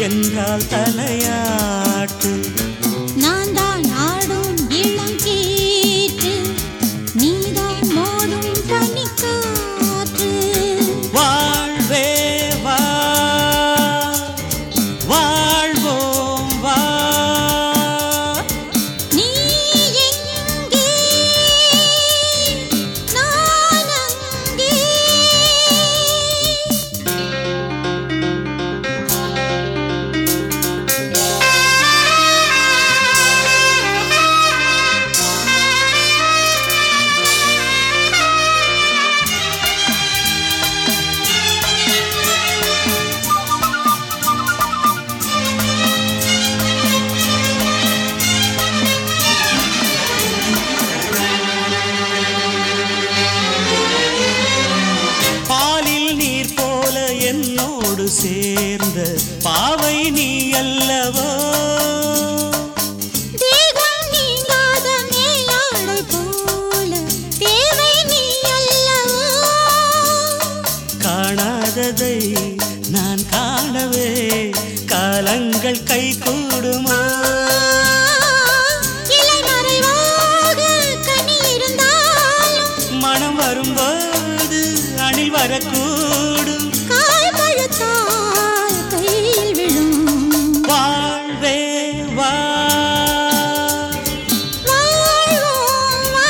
என்றால் தலையாட்டு நான் தான் ஆடும் இளங்கீற்று நீதான் மோதும் பனிக்காற்று வாழ்வே வா வாழ்வோம் வா நீ எங்கே நான் அங்கே பாலில் நீர் போல என்னோடு சேர்ந்த பாவை நீ அல்லவோ தேகம் நீங்காத மேலாடை போல தேவை நீ அல்லவோ காணாததை நான் காணவே காலங்கள் கை கூடுமோ இலை மறைவாக கனி இருந்தாலும் மனம் வரும்போது அணில் வரக்கூடும் காய் பழுத்தால் கையில் விழும் வாழ்வே வா வாழ்வோம் வா.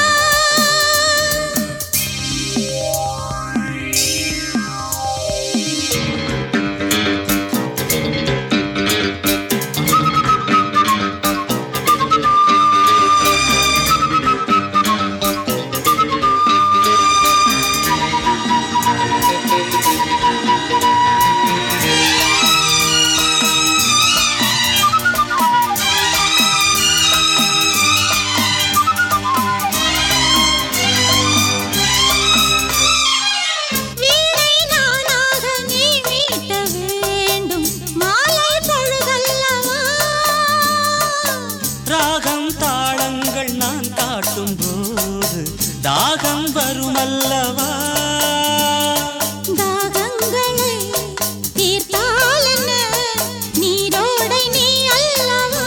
வீணை நானாக நீ மீட்ட வேண்டும் மாலை பொழுதல்லவா ராகம் தாளங்கள் நான் காட்டும் போது தாகம் வருமல்லவா தாகங்களை தீர்த்தால் என்ன நீரோடை நீ அல்லவா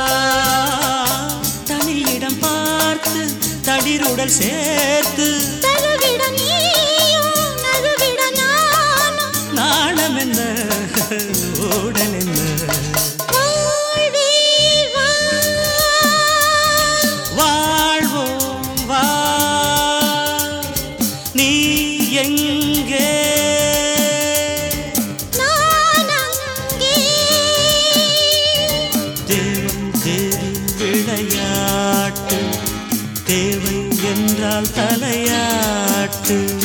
தனியிடம் பார்த்து தடிருடல் சேர்த்து தழுவிட நீயும் நழுவிட நானும் நாணம் என்ன ஓடல் என்ன வாழ்வே வா. வாழ்வோம் வா நீ எங்கே நான் அங்கே. தேவன் தேவி விளையாட்டு தேவை என்றால் தலையாட்டு